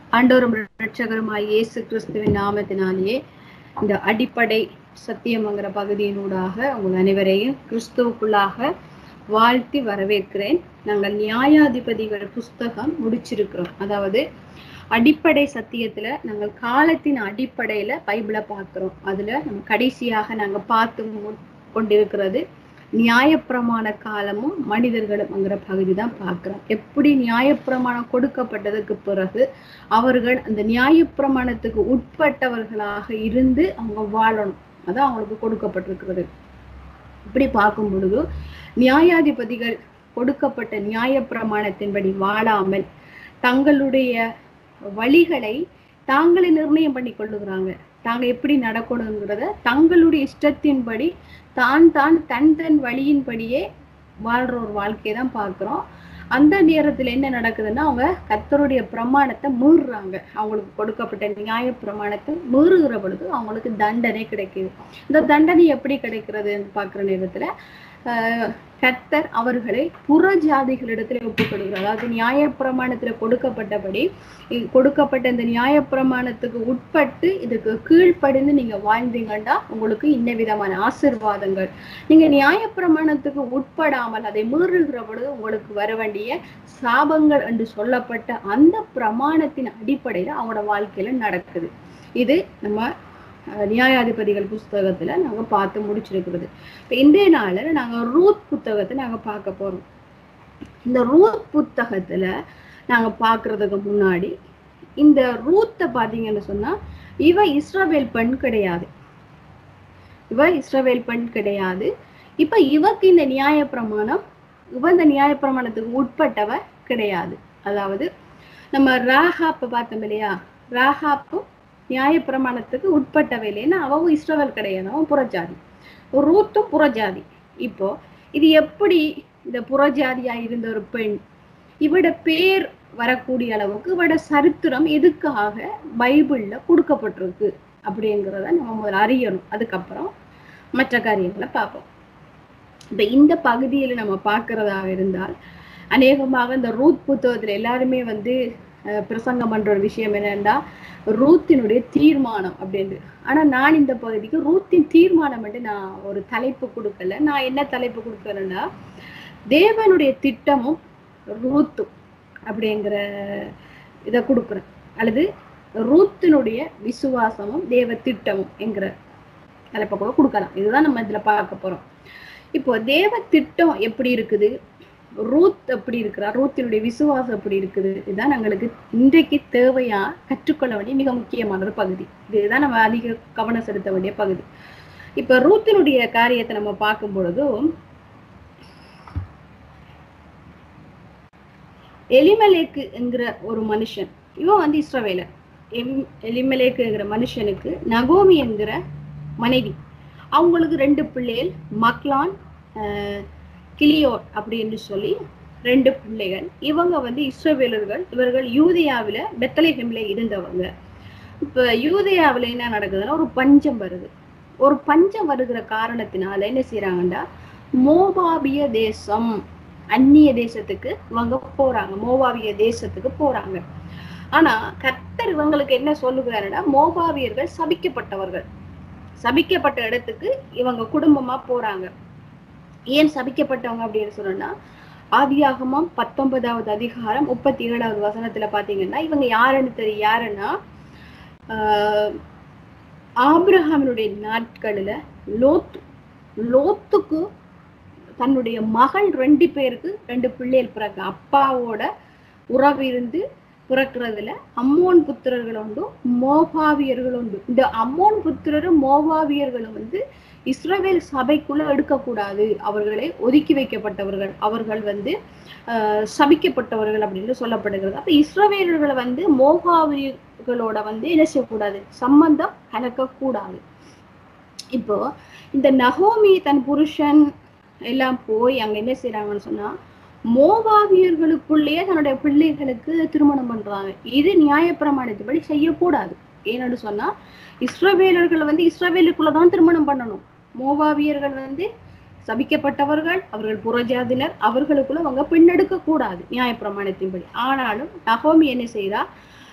ஆண்டவரும் இரட்சகருமாய் இயேசு கிறிஸ்துவின் நாமத்தினாலேயே இந்த அடிப்படை சத்தியமங்கிற பகுதியினூடாக உங்கள் அனைவரையும் கிறிஸ்துவுக்குள்ளாக வாழ்த்தி வரவேற்கிறேன் நாங்கள் நியாயாதிபதிகள் புஸ்தகம் முடிச்சிருக்கிறோம் அதாவது அடிப்படை சத்தியத்துல நாங்கள் காலத்தின் அடிப்படையில பைபிளை பார்க்கிறோம் அதுல நம்ம கடைசியாக நாங்க பார்த்து மு- கொண்டிருக்கிறது நியாயப்பிரமாண காலமும் மனிதர்களும்ங்கிற பகுதி தான் பார்க்கிறோம் எப்படி நியாயப்பிரமாணம் கொடுக்கப்பட்டதுக்கு பிறகு அவர்கள் அந்த நியாயப்பிரமாணத்துக்கு உட்பட்டவர்களாக இருந்து அவங்க வாழணும் அதான் அவங்களுக்கு கொடுக்கப்பட்டிருக்கிறது இப்படி பார்க்கும் பொழுது நியாயாதிபதிகள் கொடுக்கப்பட்ட நியாயப்பிரமாணத்தின்படி வாழாமல் தங்களுடைய வழிகளை தாங்களே நிர்ணயம் பண்ணி கொள்ளுகிறாங்க தாங்க எப்படி நடக்கணுங்கிறத தங்களுடைய இஷ்டத்தின்படி தான் தான் தன் தன் வழியின்படியே வாழ்ற ஒரு வாழ்க்கையை தான் பார்க்கிறோம் அந்த நேரத்துல என்ன நடக்குதுன்னா அவங்க கர்த்தருடைய பிரமாணத்தை மீறுறாங்க அவங்களுக்கு கொடுக்கப்பட்ட நியாய பிரமாணத்தை மீறுகிற பொழுது அவங்களுக்கு தண்டனை கிடைக்குது இந்த தண்டனை எப்படி கிடைக்கிறதுன்னு பார்க்குற நேரத்துல ஆஹ் கர்த்தர் அவர்களை புற ஜாதிகளிடத்துல ஒப்புக் கொடுக்கிறார் அதாவது நியாயப்பிரமாணத்துல கொடுக்கப்பட்டபடி இ- கொடுக்கப்பட்ட இந்த நியாயப்பிரமாணத்துக்கு உட்பட்டு இதுக்கு கீழ்ப்படிந்து நீங்க வாழ்ந்தீங்கன்னா உங்களுக்கு இன்ன விதமான ஆசிர்வாதங்கள் நீங்க நியாயப்பிரமாணத்துக்கு உட்படாமல் அதை மீறுகிற பொழுது உங்களுக்கு வர வேண்டிய சாபங்கள் என்று சொல்லப்பட்ட அந்த பிரமாணத்தின் அடிப்படையில அவங்களோட வாழ்க்கையில நடக்குது இது நம்ம அஹ், நியாயாதிபதிகள் புஸ்தகத்துல நாங்க பார்த்து முடிச்சிருக்கிறது இப்ப இன்றைய நாள்ல நாங்க ரூத் புத்தகத்தை நாங்க பார்க்க போறோம் இந்த ரூத் புத்தகத்துல நாங்க பார்க்கிறதுக்கு முன்னாடி இந்த ரூத்தை பாத்தீங்கன்னு சொன்னா இவ இஸ்ரவேல் பெண் கிடையாது இவ இஸ்ரவேல் பெண் கிடையாது இப்ப இவக்கு இந்த நியாயப்பிரமாணம் இவ இந்த நியாயப்பிரமாணத்துக்கு உட்பட்டவ கிடையாது அதாவது நம்ம ராஹாப்பை பார்த்தோம் இல்லையா ராஹாப்பும் நியாயப்பிரமாணத்துக்கு உட்பட்டவ இல்லைன்னா அவவும் இஸ்ரவேல் கிடையாது அவன் புறஜாதி ரூத்தும் புறஜாதி இப்போ இது எப்படி இந்த புறஜாதியா இருந்த ஒரு பெண் இவட பேர் வரக்கூடிய அளவுக்கு இவட சரித்திரம் எதுக்காக பைபிள்ல கொடுக்கப்பட்டிருக்கு அப்படிங்கிறத நம்ம முதல்ல அறியணும் அதுக்கப்புறம் மற்ற காரியங்களை பார்ப்போம் இப்ப இந்த பகுதியில நம்ம பார்க்கிறதாக இருந்தால் அநேகமாக இந்த ரூத் புத்தகத்துல எல்லாருமே வந்து அஹ், பிரசங்கம் பண்ற ஒரு விஷயம் என்னன்னா ரூத்தினுடைய தீர்மானம் அப்படின்ட்டு ஆனா நான் இந்த பகுதிக்கு ரூத்தின் தீர்மானம் வந்து நான் ஒரு தலைப்பு கொடுக்கல நான் என்ன தலைப்பு கொடுக்கறேன்னா தேவனுடைய திட்டமும் ரூத்தும் அப்படிங்கிற இதை கொடுக்குறேன் அல்லது ரூத்தினுடைய விசுவாசமும் தேவ திட்டமும் என்கிற தலைப்பை கூட கொடுக்கலாம் இதுதான் நம்ம இதுல பார்க்க போறோம் இப்போ தேவ திட்டம் எப்படி இருக்குது ரூத் எப்படி இருக்கிறா ரூத்தினுடைய விசுவாசம் எப்படி இருக்குது இதுதான் எங்களுக்கு இன்றைக்கு தேவையா கற்றுக்கொள்ள வேண்டிய மிக முக்கியமான ஒரு பகுதி இதுதான் நம்ம அதிக கவனம் செலுத்த வேண்டிய பகுதி இப்ப ரூத்தினுடைய காரியத்தை நம்ம பார்க்கும் பொழுதும் எலிமலேக்கு என்கிற ஒரு மனுஷன் இவன் வந்து இஸ்ரவேலர் எம் எலிமலேக்குங்கிற மனுஷனுக்கு நகோமி என்கிற மனைவி அவங்களுக்கு ரெண்டு பிள்ளைகள் மக்லான் ஆஹ், கிளியோட் அப்படின்னு சொல்லி ரெண்டு பிள்ளைகள் இவங்க வந்து இஸ்ரவேலர்கள் இவர்கள் யூதியாவில பெத்தலேஹெம்ல இருந்தவங்க இப்ப யூதேயாவுல என்ன நடக்குதுன்னா ஒரு பஞ்சம் வருது ஒரு பஞ்சம் வருகிற காரணத்தினால என்ன செய்யறாங்கன்னா மோபாபிய தேசம் அந்நிய தேசத்துக்கு இவங்க போறாங்க மோபாவிய தேசத்துக்கு போறாங்க ஆனா கர்த்தர் இவங்களுக்கு என்ன சொல்லுகிறாருன்னா மோபாவியர்கள் சபிக்கப்பட்டவர்கள் சபிக்கப்பட்ட இடத்துக்கு இவங்க குடும்பமா போறாங்க ஏன் சபிக்கப்பட்டவங்க அப்படின்னு சொன்னா ஆதியாகமம் பத்தொன்பதாவது அதிகாரம் முப்பத்தி ஏழாவது வசனத்துல பாத்தீங்கன்னா இவங்க யாருன்னு தெரியும் யாருன்னா ஆஹ் ஆபிரகாமினுடைய நாட்களில லோத் லோத்துக்கு தன்னுடைய மகள் ரெண்டு பேருக்கு ரெண்டு பிள்ளைகள் பிறக்க அப்பாவோட உறவு இருந்து பிறக்கிறதுல அம்மோன் புத்திரர்கள் உண்டு மோபாவியர்கள் உண்டு இந்த அம்மோன் புத்திரரும் மோபாவியர்களும் வந்து இஸ்ரவேல் சபைக்குள்ள எடுக்கக்கூடாது அவர்களை ஒதுக்கி வைக்கப்பட்டவர்கள் அவர்கள் வந்து ஆஹ் சபிக்கப்பட்டவர்கள் அப்படின்னு சொல்லப்படுகிறது அப்ப இஸ்ரவேலர்களை வந்து மோகாவியர்களோட வந்து என்ன செய்யக்கூடாது சம்பந்தம் கலக்கக்கூடாது இப்போ இந்த நகோமி தன் புருஷன் எல்லாம் போய் அங்க என்ன செய்றாங்கன்னு சொன்னா மோவாவியர்களுக்குள்ளேயே தன்னுடைய பிள்ளைகளுக்கு திருமணம் பண்றாங்க இது நியாயப்பிரமாணத்தின்படி செய்யக்கூடாது ஏன்னு சொன்னா இஸ்ரவேலர்கள் வந்து இஸ்ரவேலுக்குள்ளதான் திருமணம் பண்ணணும் மோவாவியர்கள் வந்து சபிக்கப்பட்டவர்கள் அவர்கள் புறஜாதினர் அவர்களுக்குள்ள அவங்க பெண்ணெடுக்க கூடாது நியாயப்பிரமாணத்தின்படி ஆனாலும் நகோமி என்ன செய்றா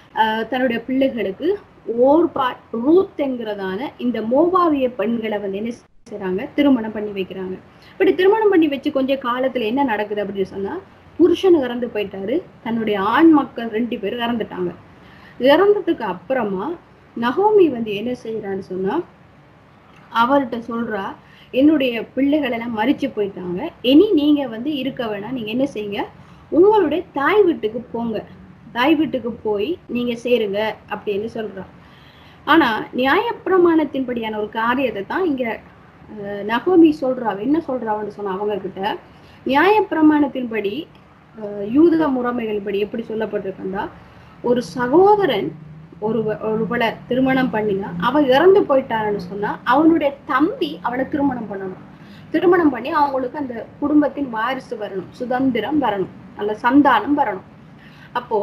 ஆஹ் தன்னுடைய பிள்ளைகளுக்கு ஓர்பா ரூத் என்கிறதான இந்த மோபாவிய பெண்களை வந்து என்ன செய்றாங்க திருமணம் பண்ணி வைக்கிறாங்க இப்படி திருமணம் பண்ணி வச்சு கொஞ்ச காலத்துல என்ன நடக்குது அப்படின்னு சொன்னா புருஷன் இறந்து போயிட்டாரு தன்னுடைய ஆண் மக்கள் ரெண்டு பேரும் இறந்துட்டாங்க இறந்ததுக்கு அப்புறமா நகோமி வந்து என்ன செய்யறான்னு சொன்னா அவர்கிட்ட சொல்றா என்னுடைய பிள்ளைகள் எல்லாம் மறிச்சு போயிட்டாங்க இனி நீங்க வந்து இருக்க வேணாம் நீங்க என்ன செய்யுங்க உங்களுடைய தாய் வீட்டுக்கு போங்க தாய் வீட்டுக்கு போய் நீங்க சேருங்க அப்படின்னு சொல்றா ஆனா நியாயப்பிரமாணத்தின்படியான ஒரு காரியத்தை தான் இங்க அஹ், நகோமி சொல்றா அவ என்ன சொல்றான்னு சொன்னா அவங்க கிட்ட நியாயப்பிரமாணத்தின்படி அஹ், யூத முறைமைகள்படி எப்படி சொல்லப்பட்டிருக்கா ஒரு சகோதரன் ஒரு ஒருவளை திருமணம் பண்ணினா அவ இறந்து போயிட்டான்னு சொன்னா அவனுடைய தம்பி அவளை திருமணம் பண்ணணும் திருமணம் பண்ணி அவங்களுக்கு அந்த குடும்பத்தின் வாரிசு வரணும் சுதந்திரம் வரணும் அல்ல சந்தானம் வரணும் அப்போ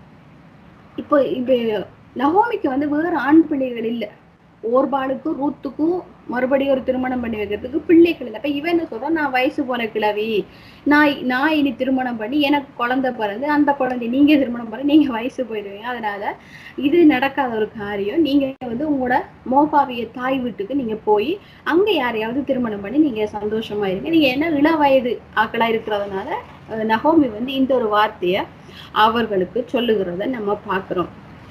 இப்போ இது நகோமிக்கு வந்து வேற ஆண் பிள்ளைகள் இல்ல ஓர்பாலுக்கும் ரூத்துக்கும் மறுபடியும் ஒரு திருமணம் பண்ணி வைக்கிறதுக்கு பிள்ளைகள் இல்லை அப்ப இவன் என்ன சொல்றான் நான் வயசு போன கிழவி நான் நான் இனி திருமணம் பண்ணி எனக்கு குழந்தை பிறந்து அந்த குழந்தை நீங்க திருமணம் பண்ணி நீங்க வயசு போயிடுவீங்க அதனால இது நடக்காத ஒரு காரியம் நீங்க வந்து உங்களோட மோபாவிய தாய் வீட்டுக்கு நீங்க போய் அங்க யாரையாவது திருமணம் பண்ணி நீங்க சந்தோஷமா இருங்க நீங்க என்ன இள வயது ஆக்களா இருக்கிறதுனால அஹ், நகோமி வந்து இந்த ஒரு வார்த்தைய அவர்களுக்கு சொல்லுகிறத நம்ம பார்க்கிறோம்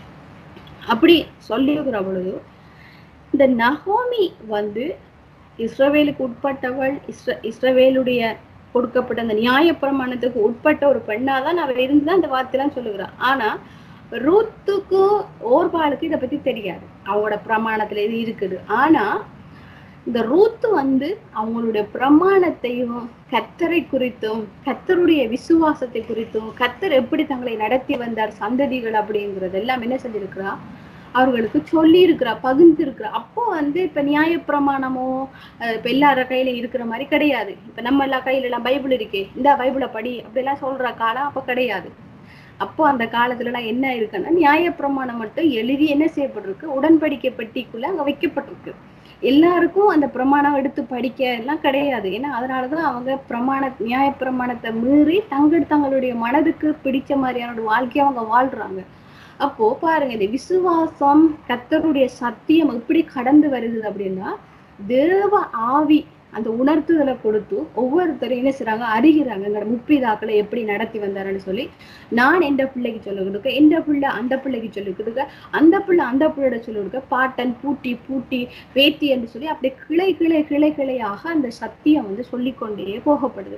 அப்படி சொல்லுகிற பொழுது இந்த நகோமி வந்து இஸ்ரவேலுக்கு உட்பட்டவள் இஸ்ர இஸ்ரவேலுடைய கொடுக்கப்பட்ட அந்த நியாயப்பிரமாணத்துக்கு உட்பட்ட ஒரு பெண்ணா தான் அவ இருந்துதான் அந்த வார்த்தையெல்லாம் சொல்லுகிறான் ஆனா ரூத்துக்கும் ஓர்பாலுக்கு இதை பத்தி தெரியாது அவங்களோட பிரமாணத்துல இது இருக்குது ஆனா இந்த ரூத்து வந்து அவங்களுடைய பிரமாணத்தையும் கத்தரை குறித்தும் கத்தருடைய விசுவாசத்தை குறித்தும் கத்தர் எப்படி தங்களை நடத்தி வந்தார் சந்ததிகள் அப்படிங்கிறது எல்லாம் என்ன செஞ்சிருக்கிறா அவர்களுக்கு சொல்லி இருக்கிறா பகிர்ந்து இருக்கிறா அப்போ வந்து இப்ப நியாயப்பிரமாணமோ அஹ் இப்ப எல்லார கையில இருக்கிற மாதிரி கிடையாது இப்ப நம்ம எல்லா கையில எல்லாம் பைபிள் இருக்கே இந்த பைபிளை படி அப்படிலாம் சொல்ற காலம் அப்ப கிடையாது அப்போ அந்த காலத்துல எல்லாம் என்ன இருக்குன்னா நியாயப்பிரமாணம் மட்டும் எழுதி என்ன செய்யப்பட்டிருக்கு உடன்படிக்கை பெட்டிக்குள்ள அங்க வைக்கப்பட்டிருக்கு எல்லாருக்கும் அந்த பிரமாணம் எடுத்து படிக்க எல்லாம் கிடையாது ஏன்னா அதனாலதான் அவங்க பிரமாண நியாயப்பிரமாணத்தை மீறி தங்கள் தங்களுடைய மனதுக்கு பிடிச்ச மாதிரியான ஒரு வாழ்க்கையை அவங்க வாழ்றாங்க அப்போ பாருங்க இந்த விசுவாசம் கத்தருடைய சத்தியம் எப்படி கடந்து வருது அப்படின்னா தேவ ஆவி அந்த உணர்த்துதலை கொடுத்து ஒவ்வொருத்தரும் என்ன செய்றாங்க அறிகிறாங்க எங்களோட முப்பிதாக்களை எப்படி நடத்தி வந்தாருன்னு சொல்லி நான் எந்த பிள்ளைக்கு சொல்லிக் கொடுக்க எந்த பிள்ளை அந்த பிள்ளைக்கு சொல்லிக் கொடுக்க அந்த பிள்ளை அந்த பிள்ளையோட சொல்லிக் கொடுக்க பாட்டன் பூட்டி பூட்டி பேத்தி என்று சொல்லி அப்படியே கிளை கிளை கிளை கிளையாக அந்த சத்தியம் வந்து சொல்லிக்கொண்டே போகப்படுது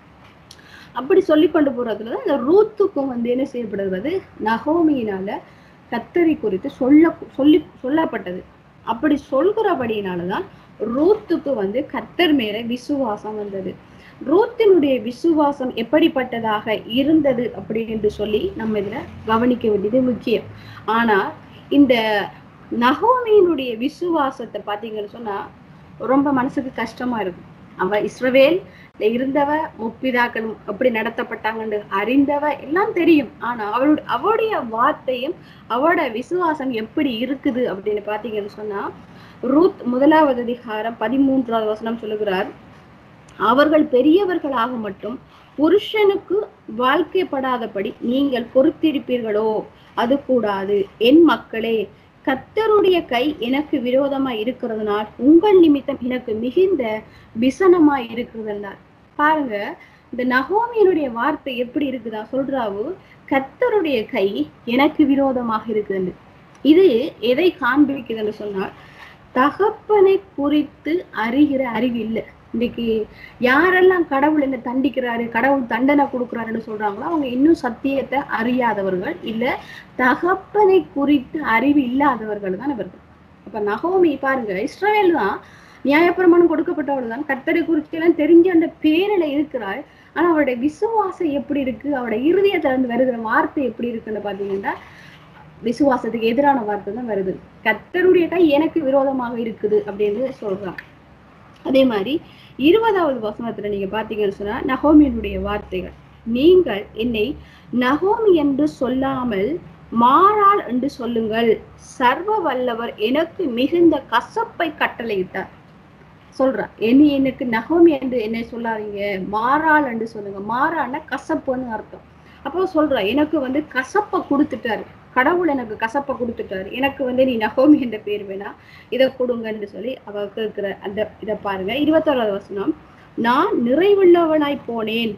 அப்படி சொல்லி கொண்டு போறதுலதான் இந்த ரூத்துக்கும் வந்து என்ன செய்யப்படுகிறது நகோமியினால கத்தரி குறித்து சொல்ல சொல்லி சொல்லப்பட்டது அப்படி சொல்கிறபடியினாலதான் ரூத்துக்கு வந்து கத்தர் மேல விசுவாசம் வந்தது ரூத்தினுடைய விசுவாசம் எப்படிப்பட்டதாக இருந்தது அப்படின்னு சொல்லி நம்ம இதுல கவனிக்க வேண்டியது முக்கியம் ஆனா இந்த நகோமியினுடைய விசுவாசத்தை பாத்தீங்கன்னு சொன்னா ரொம்ப மனசுக்கு கஷ்டமா இருக்கும் அவ இஸ்ரவேல் இருந்தவ முப்பிதாக்கள் எப்படி நடத்தப்பட்டாங்கன்னு அறிந்தவ எல்லாம் தெரியும் ஆனா அவளுடைய அவளுடைய வார்த்தையும் அவளோட விசுவாசம் எப்படி இருக்குது அப்படின்னு பாத்தீங்கன்னு சொன்னா ரூத் முதலாவது அதிகாரம் பதிமூன்றாவது வசனம் சொல்லுகிறார் அவர்கள் பெரியவர்களாக மட்டும் புருஷனுக்கு வாழ்க்கைப்படாதபடி நீங்கள் பொறுத்திருப்பீர்களோ அது கூடாது என் மக்களே கத்தருடைய கை எனக்கு விரோதமா இருக்கிறதுனால் உங்கள் நிமித்தம் எனக்கு மிகுந்த விசனமா இருக்கிறதுனார் பாருங்க இந்த நகோமியனுடைய வார்த்தை எப்படி இருக்குதா சொல்றாவு கத்தருடைய கை எனக்கு விரோதமாக இருக்குதுன்னு இது எதை காண்பிக்குதுன்னு சொன்னால் தகப்பனை குறித்து அறிகிற அறிவு இல்லை இன்னைக்கு யாரெல்லாம் கடவுள் என்ன தண்டிக்கிறாரு கடவுள் தண்டனை கொடுக்குறாருன்னு சொல்றாங்களோ அவங்க இன்னும் சத்தியத்தை அறியாதவர்கள் இல்ல தகப்பனை குறித்து அறிவு இல்லாதவர்கள் தான் இவர்கள் அப்ப நகோமி பாருங்க இஸ்ரவேல் தான் நியாயப்பிரமாணம் கொடுக்கப்பட்டவள் தான் கத்தரை குறித்து எல்லாம் தெரிஞ்ச அந்த பேரில இருக்கிறாள் ஆனா அவருடைய விசுவாசம் எப்படி இருக்கு அவருடைய இருதயத்துல இருந்து வருகிற வார்த்தை எப்படி இருக்குன்னு பாத்தீங்கன்னா விசுவாசத்துக்கு எதிரான வார்த்தை தான் வருது கத்தருடைய கை எனக்கு விரோதமாக இருக்குது அப்படின்னு சொல்றான் அதே மாதிரி இருபதாவது வசனத்துல நீங்க பாத்தீங்கன்னு சொன்னா நகோமியினுடைய வார்த்தைகள் நீங்கள் என்னை நகோமி என்று சொல்லாமல் மாறாள் என்று சொல்லுங்கள் சர்வ வல்லவர் எனக்கு மிகுந்த கசப்பை கட்டளையிட்டார் சொல்றா இனி எனக்கு நகோமி என்று என்னை சொல்லாதீங்க மாறாள் என்று சொல்லுங்க மாறான்னா கசப்புன்னு அர்த்தம் அப்போ சொல்றா எனக்கு வந்து கசப்பை கொடுத்துட்டாரு கடவுள் எனக்கு கசப்பை கொடுத்துட்டாரு எனக்கு வந்து நீ நகோமி என்ற பேர் வேணா இதை கொடுங்கன்னு சொல்லி அவ கேட்கிற அந்த இதை பாருங்க இருபத்தோராவது வசனம் நான் நிறைவுள்ளவனாய் போனேன்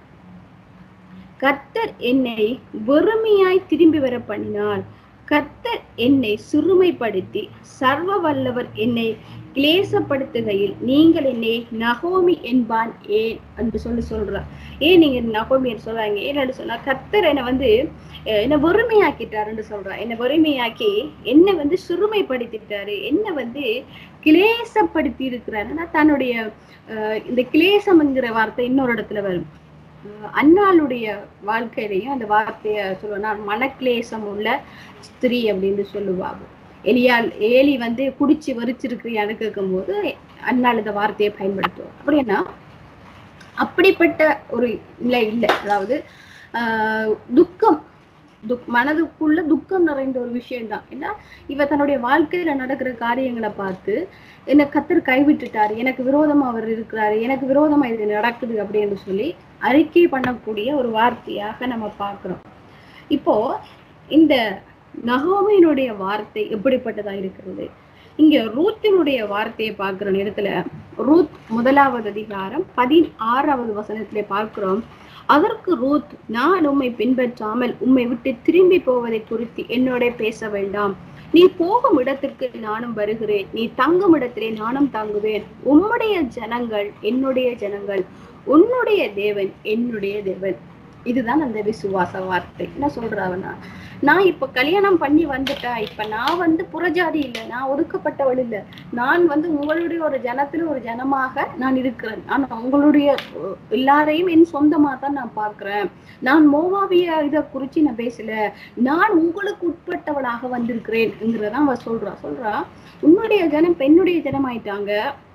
கர்த்தர் என்னை வெறுமையாய் திரும்பி வர பண்ணினார் கர்த்தர் என்னை சிறுமைப்படுத்தி சர்வ வல்லவர் என்னை கிளேசப்படுத்துகையில் நீங்கள் என்னை நகோமி என்பான் ஏன் என்று சொல்லி சொல்றார் ஏன் நீங்க நகோமி என்று சொல்றாங்க ஏன்னு சொன்னா கர்த்தர் என்னை வந்து அஹ், என்னை வெறுமையாக்கிட்டாருன்னு சொல்றா என்னை வெறுமையாக்கி என்னை வந்து சிறுமைப்படுத்திட்டாரு என்னை வந்து கிளேசப்படுத்தி இருக்கிறாருன்னா தன்னுடைய அஹ், இந்த கிளேசம்ங்கிற வார்த்தை இன்னொரு இடத்துல வரும் அஹ் அன்னாளுடைய வாழ்க்கையிலையும் அந்த வார்த்தையை சொல்லுவேன்னா மனக்லேசம் உள்ள ஸ்திரீ அப்படின்னு சொல்லுவாங்க எலியால் ஏலி வந்து குடிச்சு வரிச்சிருக்கிறியான்னு கேட்கும்போது அன்னாள் இந்த வார்த்தையை பயன்படுத்துவோம் அப்படின்னா அப்படிப்பட்ட ஒரு நிலை இல்லை அதாவது ஆஹ் துக்கம் துக் மனதுக்குள்ள துக்கம் நிறைந்த ஒரு விஷயம்தான் ஏன்னா இவ தன்னுடைய வாழ்க்கையில நடக்கிற காரியங்களை பார்த்து என்ன கத்தர் கைவிட்டுட்டாரு எனக்கு விரோதமா அவர் இருக்கிறாரு எனக்கு விரோதமா இது நடக்குது அப்படின்னு சொல்லி அறிக்கை பண்ணக்கூடிய ஒரு வார்த்தையாக நம்ம பார்க்கிறோம் இப்போ இந்த நகோமியினுடைய வார்த்தை எப்படிப்பட்டதா இருக்கிறது இங்க ரூத்தினுடைய வார்த்தையை பார்க்கிற நேரத்துல ரூத் முதலாவது அதிகாரம் பதினாறாவது வசனத்திலே பார்க்கிறோம் அதற்கு ரூத் நான் உம்மை பின்பற்றாமல் உம்மை விட்டு திரும்பி போவதை குறித்து என்னோட பேச வேண்டாம் நீ போகும் இடத்திற்கு நானும் வருகிறேன் நீ தங்கும் இடத்திலே நானும் தங்குவேன் உம்முடைய ஜனங்கள் என்னுடைய ஜனங்கள் உன்னுடைய தேவன் என்னுடைய தேவன் இதுதான் அந்த விசுவாச வார்த்தை என்ன சொல்றாவனா நான் இப்ப கல்யாணம் பண்ணி வந்துட்டேன் இப்ப நான் வந்து புறஜாதி இல்லை நான் ஒதுக்கப்பட்டவள் இல்லை நான் வந்து உங்களுடைய ஒரு ஜனத்துல ஒரு ஜனமாக நான் இருக்கிறேன் ஆனா உங்களுடைய அஹ், எல்லாரையும் என் சொந்தமா தான் நான் பார்க்கிறேன் நான் மோவாவிய இதை குறிச்சு நான் பேசல நான் உங்களுக்கு உட்பட்டவளாக வந்திருக்கிறேன்ங்கிறதான் அவ சொல்றா சொல்றா உன்னுடைய ஜனம் இப்ப என்னுடைய ஜனம் ஆயிட்டாங்க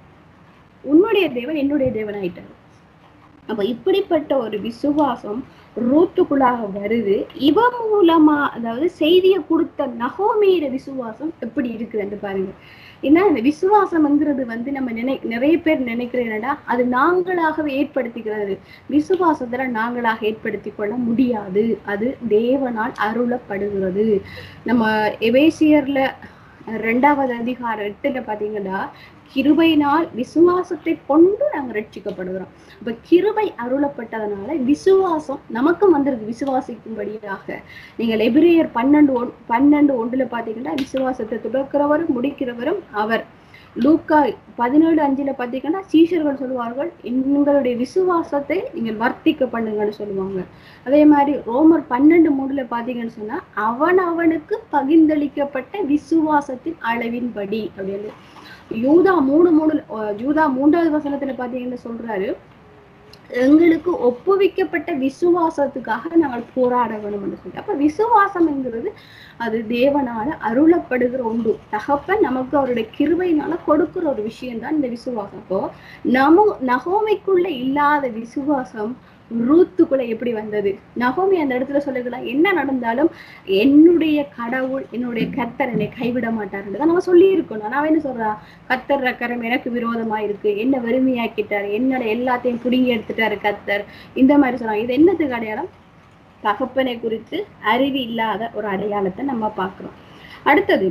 உன்னுடைய தேவன் என்னுடைய தேவன் ஆயிட்டாரு அப்ப இப்படிப்பட்ட ஒரு விசுவாசம் ரூத்துக்குள்ளாக வருது இவ மூலமா அதாவது செய்தியை கொடுத்த நகோமியிட விசுவாசம் எப்படி இருக்குதுன்னு பாருங்க ஏன்னா இந்த விசுவாசம்ங்கிறது வந்து நம்ம நினை நிறைய பேர் நினைக்கிறேன்டா அது நாங்களாகவே ஏற்படுத்திக்கிறது விசுவாசத்துல நாங்களாக ஏற்படுத்தி கொள்ள முடியாது அது தேவனால் அருளப்படுகிறது நம்ம எபேசியர்ல ரெண்டாவது அதிகாரம் எட்டுல பாத்தீங்கன்னா கிருபையினால் விசுவாசத்தை கொண்டு நாங்க ரட்சிக்கப்படுகிறோம் அப்ப கிருபை அருளப்பட்டதனால விசுவாசம் நமக்கும் வந்திருக்கு விசுவாசிக்கும்படியாக நீங்கள் எபிரேயர் பன்னெண்டு ஒன் பன்னெண்டு ஒன்றுல பாத்தீங்கன்னா விசுவாசத்தை துடக்கிறவரும் முடிக்கிறவரும் அவர் லூக்கா பதினேழு அஞ்சுல பாத்தீங்கன்னா சீஷர்கள் சொல்லுவார்கள் உங்களுடைய விசுவாசத்தை நீங்கள் வர்த்திக்க பண்ணுங்கன்னு சொல்லுவாங்க அதே மாதிரி ரோமர் பன்னெண்டு மூணுல பாத்தீங்கன்னு சொன்னா அவன் அவனுக்கு பகிர்ந்தளிக்கப்பட்ட விசுவாசத்தின் அளவின்படி அப்படின்னு யூதா மூணு மூணு அஹ் யூதா மூன்றாவது வசனத்துல பாத்தீங்கன்னு சொல்றாரு எங்களுக்கு ஒப்புவிக்கப்பட்ட விசுவாசத்துக்காக நாங்கள் போராட வேணும்னு சொல்லி அப்ப விசுவாசம்ங்கிறது அது தேவனால அருளப்படுகிற ஒன்று தகப்பன் நமக்கு அவருடைய கிருபையினால கொடுக்கிற ஒரு விஷயம் தான் இந்த விசுவாசம் அப்போ நம நகோமைக்குள்ள இல்லாத விசுவாசம் ரூத்துக்குள்ள எப்படி வந்தது நகோமி அந்த இடத்துல சொல்லுகிறான் என்ன நடந்தாலும் என்னுடைய கடவுள் என்னுடைய கர்த்தர் என்னை கைவிட மாட்டாருன்றதை நம்ம சொல்லி இருக்கணும் நான் என்ன சொல்றா கர்த்தர் ரக்கரம் எனக்கு விரோதமா இருக்கு என்ன வறுமையாக்கிட்டாரு என்னோட எல்லாத்தையும் புடுங்கி எடுத்துட்டாரு கர்த்தர் இந்த மாதிரி சொல்றாங்க இது என்னத்துக்கு அடையாளம் தகப்பனை குறித்து அறிவு இல்லாத ஒரு அடையாளத்தை நம்ம பார்க்கிறோம் அடுத்தது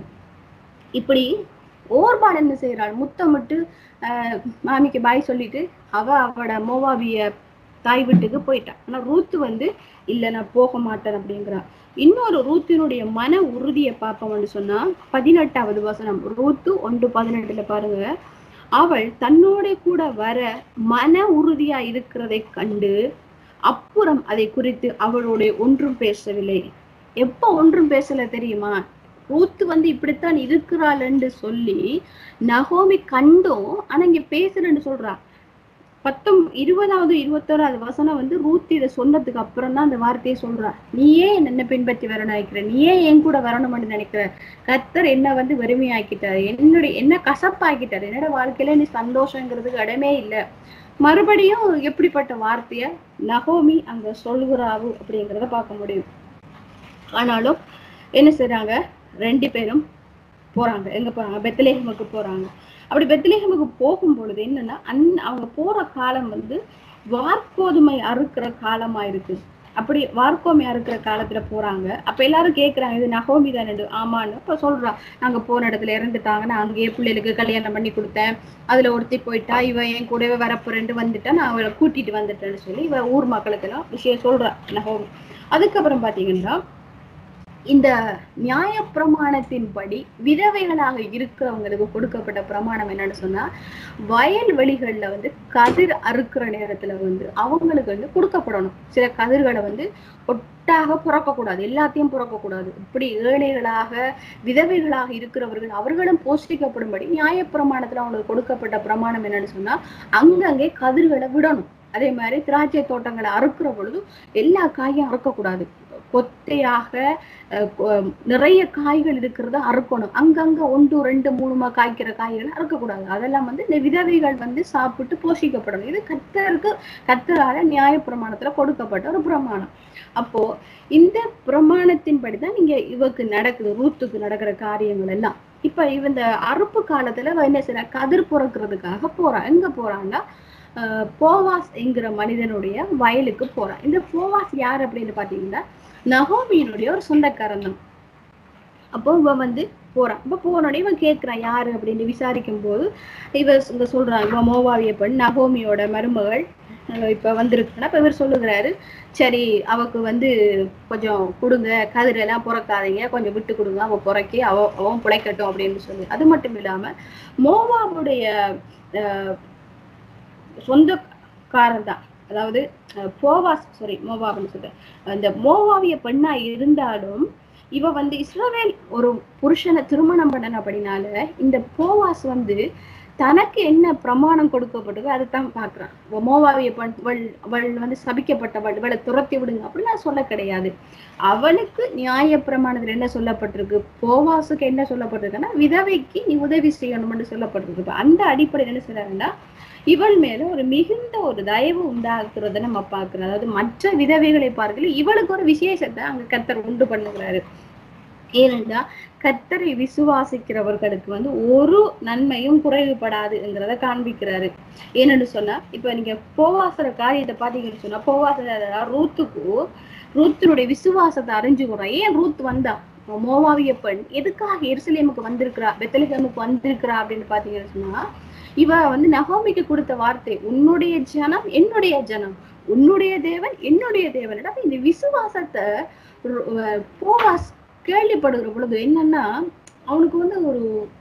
இப்படி ஓர்பான் என்ன செய்யறாள் முத்தமிட்டு ஆஹ் மாமிக்கு பாய் சொல்லிட்டு அவ அவட மோவாவிய தாய் வீட்டுக்கு போயிட்டான் ஆனா ரூத்து வந்து இல்ல நான் போக மாட்டேன் அப்படிங்கிறா இன்னொரு ரூத்தினுடைய மன உறுதியை பார்ப்போம்னு சொன்னா பதினெட்டாவது வசனம் ரூத்து ஒன்று பதினெட்டுல பாருங்க அவள் தன்னோட கூட வர மன உறுதியா இருக்கிறதை கண்டு அப்புறம் அதை குறித்து அவளோட ஒன்றும் பேசவில்லை எப்ப ஒன்றும் பேசல தெரியுமா ரூத்து வந்து இப்படித்தான் இருக்கிறாள்ன்னு சொல்லி நகோமி கண்டும் ஆனா இங்க பேசுறேன்னு சொல்றா பத்தொம் இருபதாவது இருபத்தோராவது வசனம் வந்து ரூத் இதை சொன்னதுக்கு அப்புறம் தான் அந்த வார்த்தையை சொல்றா நீயே என்ன பின்பற்றி வரணும் நினைக்கிற நீயே என் கூட வரணும்னு நினைக்கிற கர்த்தர் என்ன வந்து வறுமையாக்கிட்டாரு என்னுடைய என்ன கசப்பாக்கிட்டாரு என்னோட வாழ்க்கையில நீ சந்தோஷங்கிறதுக்கு இடமே இல்லை மறுபடியும் எப்படிப்பட்ட வார்த்தைய நகோமி அங்க சொல்கிறாவு அப்படிங்கிறத பார்க்க முடியும் ஆனாலும் என்ன செய்றாங்க ரெண்டு பேரும் போறாங்க எங்க போறாங்க பெத்லேஹமுக்கு போறாங்க அப்படி பெத்லேஹமுக்கு போகும் பொழுது என்னன்னா அந் அவங்க போற காலம் வந்து வார்கோதுமை அறுக்கிற காலமா இருக்கு அப்படி வார்க்கோமையா இருக்கிற காலத்துல போறாங்க அப்ப எல்லாரும் கேக்குறாங்க இது நகோமி தானே ஆமான்னு அப்ப சொல்றா நாங்க போன இடத்துல இறந்துட்டாங்க நான் அங்கேயே பிள்ளைகளுக்கு கல்யாணம் பண்ணி கொடுத்தேன் அதுல ஒருத்தி போயிட்டா இவ என் கூடவே வரப்போறேன்ட்டு வந்துட்டா நான் அவளை கூட்டிட்டு வந்துட்டேன்னு சொல்லி இவ ஊர் மக்களுக்கு எல்லாம் விஷயம் சொல்றா நகோமி அதுக்கப்புறம் பாத்தீங்கன்னா இந்த நியாய பிரமாணத்தின்படி விதவைகளாக இருக்கிறவங்களுக்கு கொடுக்கப்பட்ட பிரமாணம் என்னன்னு சொன்னா வயல்வெளிகள்ல வந்து கதிர் அறுக்கிற நேரத்துல வந்து அவங்களுக்கு வந்து கொடுக்கப்படணும் சில கதிர்களை வந்து ஒட்டாக புறக்கக்கூடாது எல்லாத்தையும் புறக்கக்கூடாது இப்படி ஏழைகளாக விதவைகளாக இருக்கிறவர்கள் அவர்களும் போஷிக்கப்படும்படி நியாய பிரமாணத்துல அவங்களுக்கு கொடுக்கப்பட்ட பிரமாணம் என்னன்னு சொன்னா அங்கங்கே கதிர்களை விடணும் அதே மாதிரி திராட்சை தோட்டங்களை அறுக்கிற பொழுது எல்லா காயும் அறுக்கக்கூடாது கொத்தையாக அஹ், கொ- நிறைய காய்கள் இருக்கிறத அறுக்கணும் அங்கங்க ஒன்று ரெண்டு மூணுமா காய்க்கிற காய்களை அறுக்கக்கூடாது அதெல்லாம் வந்து இந்த விதவைகள் வந்து சாப்பிட்டு போஷிக்கப்படணும் இது கத்தருக்கு கத்தரால நியாய பிரமாணத்துல கொடுக்கப்பட்ட ஒரு பிரமாணம் அப்போ இந்த பிரமாணத்தின்படி தான் நீங்க இவக்கு நடக்குது ரூத்துக்கு நடக்கிற காரியங்கள் எல்லாம் இப்ப இவ இந்த அறுப்பு காலத்துல இவ என்ன செய்யறா கதிர் பொறுக்கிறதுக்காக போறா எங்க போறான்னா ஆஹ் போவாஸ் என்கிற மனிதனுடைய வயலுக்கு போறான் இந்த போவாஸ் யார் அப்படின்னு பாத்தீங்கன்னா நகோமியினுடைய ஒரு சொந்தக்காரன் தான் அப்போ இவ வந்து போறான் இப்ப போனோடனே இவன் கேட்கிறான் யாரு அப்படின்னு விசாரிக்கும் போது இவ இங்க சொல்றான் இவன் மோவாவிய பெண் நகோமியோட மருமகள் அஹ் இப்ப வந்திருக்குன்னா இப்ப இவர் சொல்லுகிறாரு சரி அவக்கு வந்து கொஞ்சம் கொடுங்க கதிரெல்லாம் புறக்காதீங்க கொஞ்சம் விட்டு கொடுங்க அவ புறக்கி அவ அவன் பிழைக்கட்டும் அப்படின்னு சொல்லி அது மட்டும் இல்லாம மோவாவுடைய அஹ், சொந்தக்காரர் தான் அதாவது அஹ், போவாஸ் சாரி மோவாப்னு சொல்றேன் அந்த மோவாவிய பெண்ணா இருந்தாலும் இவ வந்து இஸ்ரவேல் ஒரு புருஷனை திருமணம் பண்ணன அப்படினால இந்த போவாஸ் வந்து தனக்கு என்ன பிரமாணம் கொடுக்கப்பட்டதோ அதைத்தான் பாக்குறான் இவ மோவாவிய பெண் அவள் அவள் வந்து சபிக்கப்பட்டவள் இவளை துரத்தி விடுங்க அப்படின்னு நான் சொல்ல கிடையாது அவளுக்கு நியாய பிரமாணத்துல என்ன சொல்லப்பட்டிருக்கு போவாசுக்கு என்ன சொல்லப்பட்டிருக்குன்னா விதவைக்கு நீ உதவி செய்யணும்னு சொல்லப்பட்டிருக்கு இப்ப அந்த அடிப்படையில் என்ன செய்யறாங்கன்னா இவள் மேல ஒரு மிகுந்த ஒரு தயவு உண்டாக்குறத நம்ம பார்க்கிறோம் அதாவது மற்ற விதவைகளை பார்க்கல இவளுக்கு ஒரு விசேஷத்தை அங்க கர்த்தர் உண்டு பண்ணுகிறாரு ஏனென்றா கர்த்தரை விசுவாசிக்கிறவர்களுக்கு வந்து ஒரு நன்மையும் குறைவுபடாதுங்கிறத காண்பிக்கிறாரு ஏன்னு சொன்னா இப்ப நீங்க போவாசர காரியத்தை பாத்தீங்கன்னு சொன்னா போவாசர ரூத்துக்கு ரூத்தினுடைய விசுவாசத்தை அறிஞ்சுக்கிறோம் ஏன் ரூத் வந்தா மோவாவிய பெண் எதுக்காக எருசலேமுக்கு வந்திருக்கிறா பெத்தலகேமுக்கு வந்திருக்கிறா அப்படின்னு பாத்தீங்கன்னு சொன்னா இவ வந்து நகோமிக்கு கொடுத்த வார்த்தை உன்னுடைய ஜனம் என்னுடைய ஜனம் உன்னுடைய தேவன் என்னுடைய தேவன் அப்ப இந்த விசுவாசத்தை ரு- அஹ் போவாஸ் கேள்விப்படுகிற பொழுது என்னன்னா அவனுக்கு வந்து ஒரு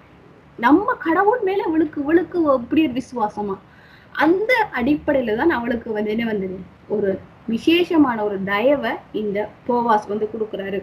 நம்ம கடவுள் மேல விழுக்கு விழுக்கு இப்படி ஒரு விசுவாசமா அந்த அடிப்படையில தான் அவளுக்கு வந்து என்ன வந்தது ஒரு விசேஷமான ஒரு தயவை இந்த போவாஸ் வந்து கொடுக்குறாரு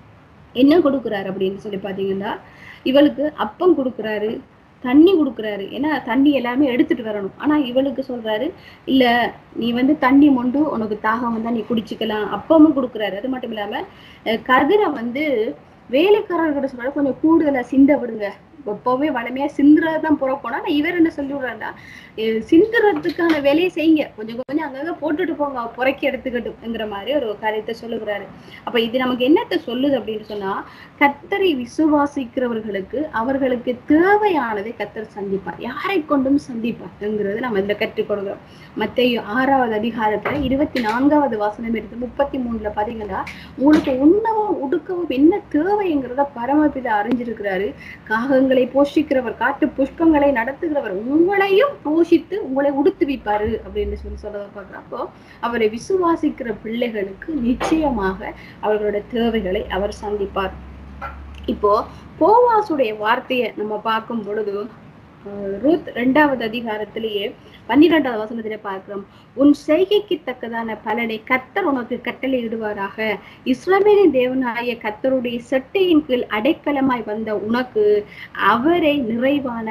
என்ன கொடுக்குறாரு அப்படின்னு சொல்லி பாத்தீங்கன்னா இவளுக்கு அப்பம் கொடுக்குறாரு தண்ணி கொடுக்குறாரு ஏன்னா தண்ணி எல்லாமே எடுத்துட்டு வரணும் ஆனா இவளுக்கு சொல்றாரு இல்ல நீ வந்து தண்ணி மொண்டு உனக்கு தாகம் வந்தா நீ குடிச்சுக்கலாம் அப்பமும் கொடுக்குறாரு அது மட்டும் இல்லாம அஹ் கதிரை வந்து வேலைக்காரர்கிட்ட சொல்றாரு கொஞ்சம் கூடுதலா சிந்த விடுங்க எப்பவுமே வளமையா சிந்துறதுதான் புறப்போனா ஆனா இவர் என்ன சொல்லி விடுறாருன்னா அஹ் சிந்துறதுக்கான வேலையை செய்யுங்க கொஞ்சம் கொஞ்சம் அங்கங்க போட்டுட்டு போங்க அவ புறக்கி எடுத்துக்கட்டும்ங்கிற மாதிரி ஒரு காரியத்தை சொல்லுகிறாரு அப்ப இது நமக்கு என்னத்த சொல்லுது அப்படின்னு சொன்னா கத்தரை விசுவாசிக்கிறவர்களுக்கு அவர்களுக்கு தேவையானதை கத்தர் சந்திப்பார் யாரை கொண்டும் சந்திப்பார்ங்கிறது நம்ம இதுல கற்றுக் கொடுக்கிறோம் மத்திய ஆறாவது அதிகாரத்துல இருபத்தி நான்காவது வாசனம் இருக்கு முப்பத்தி மூணுல பாத்தீங்கன்னா உங்களுக்கு உண்ணவும் உடுக்கவும் என்ன தேவைங்கிறத பரமபிதா அறிஞ்சிருக்கிறாரு காகங்களை போஷிக்கிறவர் காட்டு புஷ்பங்களை நடத்துகிறவர் உங்களையும் போஷித்து உங்களை உடுத்துவிப்பாரு அப்படின்னு சொல்லி சொல்றத பார்க்கிறோம் அப்போ அவரை விசுவாசிக்கிற பிள்ளைகளுக்கு நிச்சயமாக அவர்களோட தேவைகளை அவர் சந்திப்பார் இப்போ போவாசுடைய வார்த்தையை நம்ம பார்க்கும் பொழுது அஹ், ரூத் இரண்டாவது அதிகாரத்திலேயே பன்னிரெண்டாவது வசனத்திலே பார்க்கிறோம் உன் செய்கைக்கு தக்கதான பலனை கத்தர் உனக்கு கட்டளையிடுவாராக இஸ்ரவேலின் தேவனாய கத்தருடைய செட்டையின் கீழ் அடைக்கலமாய் வந்த உனக்கு அவரை நிறைவான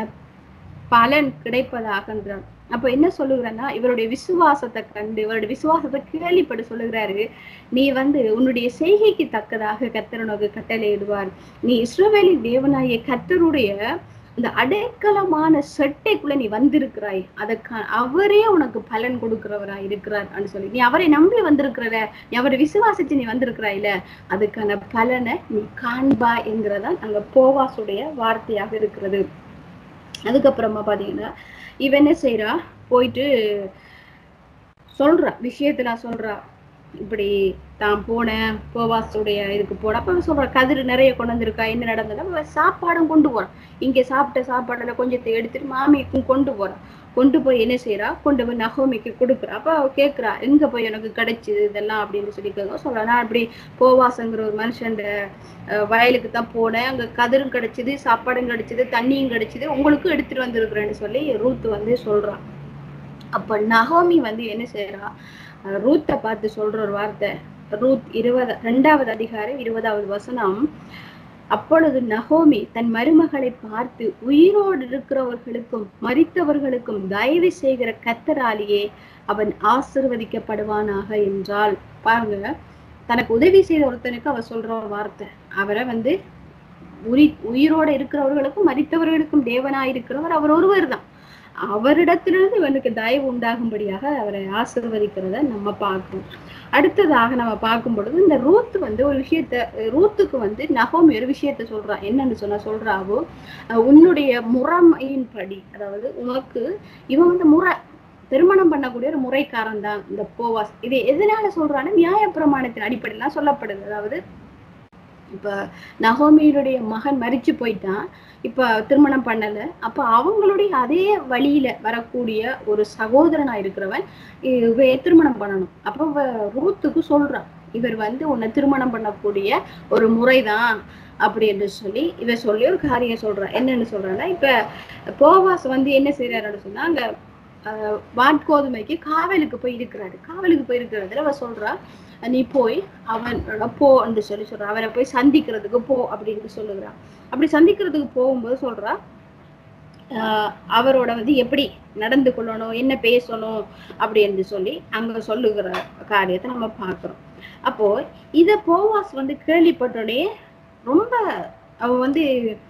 பலன் கிடைப்பதாகன்றார் அப்ப என்ன சொல்லுகிறேன்னா இவருடைய விசுவாசத்தை கண்டு இவருடைய விசுவாசத்தை கேள்விப்பட்டு சொல்லுகிறாரு நீ வந்து உன்னுடைய செய்கைக்கு தக்கதாக கத்தர் உனக்கு கட்டளையிடுவார் நீ இஸ்ரவேலின் தேவனாய கத்தருடைய இந்த அடைக்கலமான செட்டைக்குள்ள நீ வந்திருக்கிறாய் அதற்கான அவரே உனக்கு பலன் கொடுக்கிறவராய் இருக்கிறார் அப்படின்னு சொல்லி நீ அவரை நம்பி வந்திருக்கிறத நீ அவரை விசுவாசிச்சு நீ வந்திருக்கிறாயில அதுக்கான பலனை நீ காண்பா என்கிறதா அங்க போவாசுடைய வார்த்தையாக இருக்கிறது அதுக்கப்புறமா பாத்தீங்கன்னா இவ என்ன செய்றா போயிட்டு சொல்றா விஷயத்துல சொல்றா இப்படி தான் போனேன் போவாசுடைய இதுக்கு போன அப்ப அவன் சொல்றான் கதிர் நிறைய கொண்டு வந்திருக்கா என்ன நடந்தது அப்ப அவன் சாப்பாடும் கொண்டு போறான் இங்க சாப்பிட்ட சாப்பாடுல கொஞ்சத்தை எடுத்துட்டு மாமிக்கும் கொண்டு போறான் கொண்டு போய் என்ன செய்யறா கொண்டு போய் நகோமிக்கு கொடுக்குறா அப்ப அவ கேக்குறா எங்க போய் எனக்கு கிடைச்சது இதெல்லாம் அப்படின்னு சொல்லி கேட்க சொல்றா நான் அப்படி போவாசங்கிற ஒரு மனுஷன் வயலுக்கு தான் போனேன் அங்க கதிரும் கிடைச்சது சாப்பாடும் கிடைச்சது தண்ணியும் கிடைச்சது உங்களுக்கு எடுத்துட்டு வந்திருக்கிறேன்னு சொல்லி ரூத் வந்து சொல்றான் அப்ப நகோமி வந்து என்ன செய்யறா அஹ் ரூத்தை பார்த்து சொல்ற ஒரு வார்த்தை ரூத் இருபது ரெண்டாவது அதிகாரம் இருபதாவது வசனம் அப்பொழுது நகோமி தன் மருமகளை பார்த்து உயிரோடு இருக்கிறவர்களுக்கும் மரித்தவர்களுக்கும் தயவு செய்கிற கத்தராலேயே அவன் ஆசிர்வதிக்கப்படுவானாக என்றால் பாருங்க தனக்கு உதவி செய்த ஒருத்தனுக்கு அவ சொல்ற ஒரு வார்த்தை அவரை வந்து உரி உயிரோட இருக்கிறவர்களுக்கும் மரித்தவர்களுக்கும் தேவனாயிருக்கிறவர் அவர் ஒருவர் தான் அவரிடத்திலிருந்து இவனுக்கு தயவு உண்டாகும்படியாக அவரை ஆசிர்வதிக்கிறத நம்ம பார்க்கிறோம் அடுத்ததாக நம்ம பார்க்கும் பொழுது இந்த ரூத் வந்து ஒரு விஷயத்த ரூத்துக்கு வந்து நகோமி ஒரு விஷயத்த சொல்றா என்னன்னு சொன்னா சொல்றாவோ அஹ் உன்னுடைய முறைமையின்படி அதாவது உனக்கு இவன் வந்து முறை திருமணம் பண்ணக்கூடிய ஒரு முறைக்காரன் தான் இந்த போவாஸ் இது எதனால சொல்றான்னு நியாயப்பிரமாணத்தின் அடிப்படையில் சொல்லப்படுது அதாவது இப்ப நகோமியினுடைய மகன் மரிச்சு போயிட்டான் இப்ப திருமணம் பண்ணல அப்ப அவங்களுடைய அதே வழியில வரக்கூடிய ஒரு சகோதரனா இருக்கிறவன் இவ திருமணம் பண்ணணும் அப்ப இவ ரூத்துக்கு சொல்றான் இவர் வந்து உன்னை திருமணம் பண்ணக்கூடிய ஒரு முறைதான் அப்படி என்று சொல்லி இவ சொல்லி ஒரு காரியம் சொல்றா என்னன்னு சொல்றான்னா இப்ப போவாஸ் வந்து என்ன செய்யறாருன்னு சொன்னா அங்க ஆஹ் வாட்கோதுமைக்கு காவலுக்கு போய் இருக்கிறாரு காவலுக்கு போய் இருக்கிறதுல அவ சொல்றா நீ போய் அவனோட போ என்று சொல்லி சொல்றா அவரை போய் சந்திக்கிறதுக்கு போ அப்படின்னு சொல்லுகிறான் அப்படி சந்திக்கிறதுக்கு போகும்போது சொல்றா ஆஹ் அவரோட வந்து எப்படி நடந்து கொள்ளணும் என்ன பேசணும் அப்படி என்று சொல்லி அங்க சொல்லுகிற காரியத்தை நம்ம பார்க்கிறோம் அப்போ இத போவாஸ் வந்து கேள்விப்பட்டோடனே ரொம்ப அவ வந்து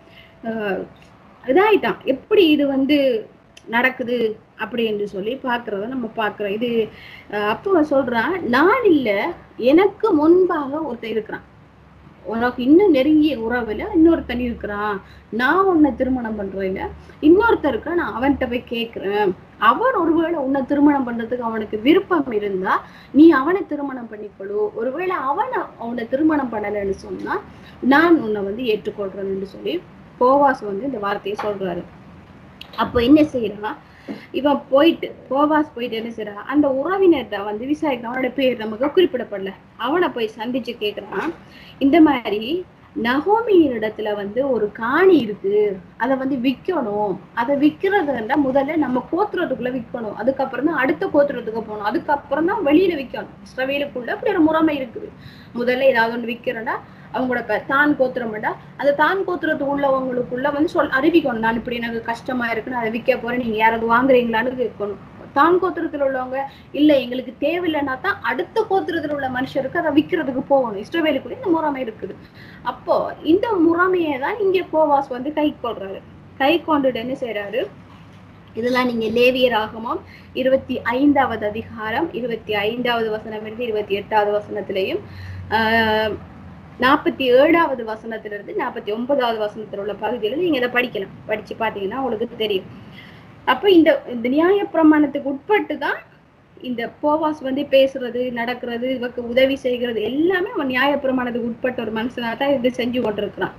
ஆஹ் இதாயிட்டான் எப்படி இது வந்து நடக்குது அப்படி என்று சொல்லி பாக்குறத நம்ம பாக்குறோம் இது அஹ் அப்போ சொல்றான் நான் இல்ல எனக்கு முன்பாக ஒருத்தன் இருக்கிறான் உனக்கு இன்னும் நெருங்கிய உறவுல இன்னொருத்தன் இருக்கிறான் நான் உன்னை திருமணம் பண்றேன் இன்னொருத்தன் இருக்க நான் அவன்கிட்ட போய் கேக்குறேன் அவன் ஒருவேளை உன்னை திருமணம் பண்றதுக்கு அவனுக்கு விருப்பம் இருந்தா நீ அவனை திருமணம் பண்ணிக்கொடு ஒருவேளை அவனை அவனை திருமணம் பண்ணலைன்னு சொன்னா நான் உன்னை வந்து ஏற்றுக்கொள்றேன்னு சொல்லி போவாஸ் வந்து இந்த வார்த்தையை சொல்றாரு அப்ப என்ன செய்யறான் இவன் போயிட்டு போவாஸ் போயிட்டு என்ன செய்யறான் அந்த உறவினர்கிட்ட வந்து விசாரிக்கிறான் அவனோட பேர் நமக்கு குறிப்பிடப்படல அவனை போய் சந்திச்சு கேக்குறான் இந்த மாதிரி நகோமியின் இடத்துல வந்து ஒரு காணி இருக்கு அதை வந்து விற்கணும் அதை விற்கிறதுன்னா முதல்ல நம்ம கோத்திரத்துக்குள்ள விற்கணும் அதுக்கப்புறம் தான் அடுத்த கோத்திரத்துக்கு போகணும் அதுக்கப்புறம் தான் வெளியில விற்கணும் இஸ்ரவேலுக்குள்ள அப்படி ஒரு முறைமை இருக்குது முதல்ல ஏதாவது ஒன்று விற்கிறோம்னா அவங்களோட ப- தான் கோத்திரம்டா அந்த தான் கோத்திரத்து உள்ளவங்களுக்குள்ள வந்து சொல் அறிவிக்கணும் நான் இப்படி எனக்கு கஷ்டமா இருக்கு நான் அதை விற்க போறேன் நீங்க யாராவது வாங்குறீங்களான்னு கேட்கணும் தான் கோத்திரத்துல உள்ளவங்க இல்ல எங்களுக்கு தேவையில்லைன்னா தான் அடுத்த கோத்திரத்துல உள்ள மனுஷருக்கு அதை விற்கிறதுக்கு போகணும் இஸ்ரவேலுக்குள்ள இந்த முறைமை இருக்குது அப்போ இந்த முறைமையை தான் இங்க போவாஸ் வந்து கை கொள்றாரு கை கொண்டுட்டு என்ன செய்யறாரு இதெல்லாம் நீங்க லேவியர் ஆகமம் இருபத்தி ஐந்தாவது அதிகாரம் இருபத்தி ஐந்தாவது வசனம் இருந்து இருபத்தி எட்டாவது வசனத்திலையும் ஆஹ் நாற்பத்தி ஏழாவது வசனத்திலிருந்து நாற்பத்தி ஒன்பதாவது வசனத்துல உள்ள பகுதியில நீங்க இதை படிக்கலாம் படிச்சு பாத்தீங்கன்னா உங்களுக்கு தெரியும் அப்ப இந்த இந்த நியாயப்பிரமாணத்துக்கு உட்பட்டு தான் இந்த போவாஸ் வந்து பேசுறது நடக்கிறது இவக்கு உதவி செய்கிறது எல்லாமே அவன் நியாயப்பிரமாணத்துக்கு உட்பட்ட ஒரு மனுஷனா தான் இது செஞ்சு கொண்டிருக்கிறான்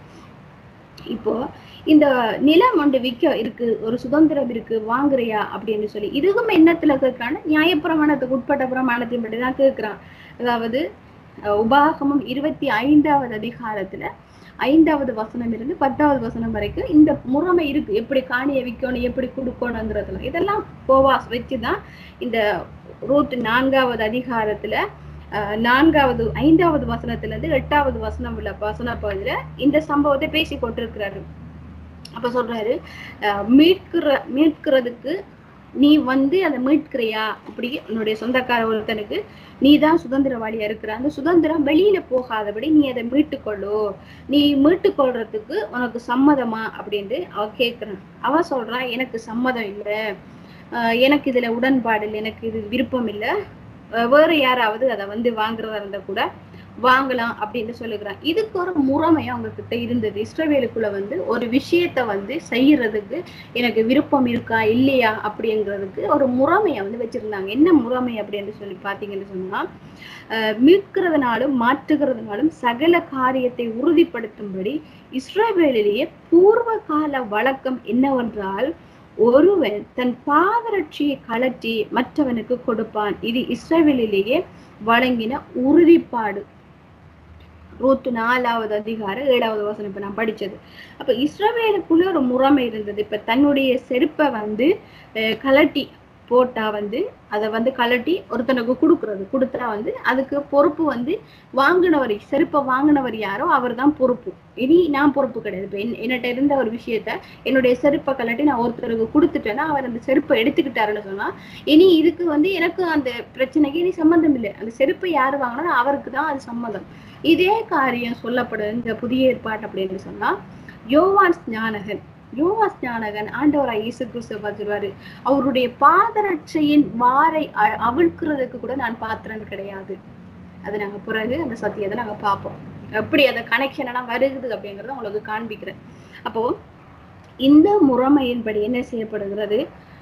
இப்போ இந்த நிலம் ஒன்று விற்க இருக்கு ஒரு சுதந்திரம் இருக்கு வாங்குறியா அப்படின்னு சொல்லி இதுக்கும் என்னத்துல கேட்கறான்னு நியாயப்பிரமாணத்துக்கு உட்பட்ட பிரமாணத்தின் படி தான் கேட்கிறான் அதாவது அஹ், உபாகமம் இருபத்தி ஐந்தாவது அதிகாரத்துல ஐந்தாவது வசனம் இருந்து பத்தாவது வசனம் வரைக்கும் இந்த முறைமை இருக்கு எப்படி காணியை விற்கணும் எப்படி கொடுக்கணுங்கிறதுல இதெல்லாம் போவாஸ் வச்சுதான் இந்த ரூத் நான்காவது அதிகாரத்துல அஹ், நான்காவது ஐந்தாவது வசனத்துல இருந்து எட்டாவது வசனம் உள்ள வசன பகுதியில இந்த சம்பவத்தை பேசி கொண்டிருக்கிறாரு அப்ப சொல்றாரு அஹ், மீட்கிற மீட்கிறதுக்கு நீ வந்து அதை மீட்கிறியா அப்படி உன்னுடைய சொந்தக்கார ஒருத்தனுக்கு நீ தான் சுதந்திரவாளியா இருக்கிற அந்த சுதந்திரம் வெளியில போகாதபடி நீ அதை மீட்டுக்கொள்ளு நீ மீட்டுக்கொள்றதுக்கு உனக்கு சம்மதமா அப்படின்ட்டு அவ கேக்குறான் அவ சொல்றா எனக்கு சம்மதம் இல்லை ஆஹ் எனக்கு இதுல உடன்பாடு இல்லை எனக்கு இது விருப்பம் இல்லை ஆஹ் வேற யாராவது அதை வந்து வாங்குறதா இருந்தா கூட வாங்கலாம் அப்படின்னு சொல்லுகிறான் இதுக்கு ஒரு முறைமை அவங்க கிட்ட இருந்தது இஸ்ரவேலுக்குள்ள வந்து ஒரு விஷயத்த வந்து செய்யறதுக்கு எனக்கு விருப்பம் இருக்கா இல்லையா அப்படிங்கிறதுக்கு ஒரு முறைமையை வந்து வச்சிருந்தாங்க என்ன முறைமை அப்படின்னு சொல்லி பாத்தீங்கன்னு சொன்னா அஹ் மீட்கிறதுனாலும் மாற்றுகிறதுனாலும் சகல காரியத்தை உறுதிப்படுத்தும்படி இஸ்ரவேலிலேயே பூர்வ கால வழக்கம் என்னவென்றால் ஒருவன் தன் பாதரட்சியை கலற்றி மற்றவனுக்கு கொடுப்பான் இது இஸ்ரவேலிலேயே வழங்கின உறுதிப்பாடு ரூத்து நாலாவது அதிகாரம் ஏழாவது வசனம் இப்ப நான் படிச்சது அப்ப இஸ்ரவேலுக்குள்ள ஒரு முறைமை இருந்தது இப்ப தன்னுடைய செருப்பை வந்து அஹ், கலட்டி போட்டா வந்து அதை வந்து கலட்டி ஒருத்தனுக்கு கொடுக்கறது கொடுத்தா வந்து அதுக்கு பொறுப்பு வந்து வாங்கினவர் செருப்பை வாங்கினவர் யாரோ அவர் தான் பொறுப்பு இனி நான் பொறுப்பு கிடையாது இப்ப என்- என்னட்ட இருந்த ஒரு விஷயத்த என்னுடைய செருப்பை கலட்டி நான் ஒருத்தருக்கு கொடுத்துட்டேன்னா அவர் அந்த செருப்பை எடுத்துக்கிட்டாருன்னு சொன்னா இனி இதுக்கு வந்து எனக்கு அந்த பிரச்சனைக்கு இனி சம்மந்தம் இல்லை அந்த செருப்பை யார் வாங்கினா அவருக்கு தான் அது சம்மதம் இதே காரியம் சொல்லப்படுது இந்த புதிய ஏற்பாடு அப்படின்னு சொன்னா யோவான் ஞானகன் யோவான் ஞானகன் ஆண்டவராய் இயேசு கிறிஸ்துவ பார்த்துருவாரு அவருடைய பாதரட்சையின் வாரை அ- அவிழ்க்கிறதுக்கு கூட நான் பாத்திரன் கிடையாது அது நாங்க பிறகு அந்த சத்தியத்தை நாங்க பார்ப்போம் எப்படி அந்த கனெக்ஷன் எல்லாம் வருகுது அப்படிங்கறத உங்களுக்கு காண்பிக்கிறேன் அப்போ இந்த முறைமையின்படி என்ன செய்யப்படுகிறது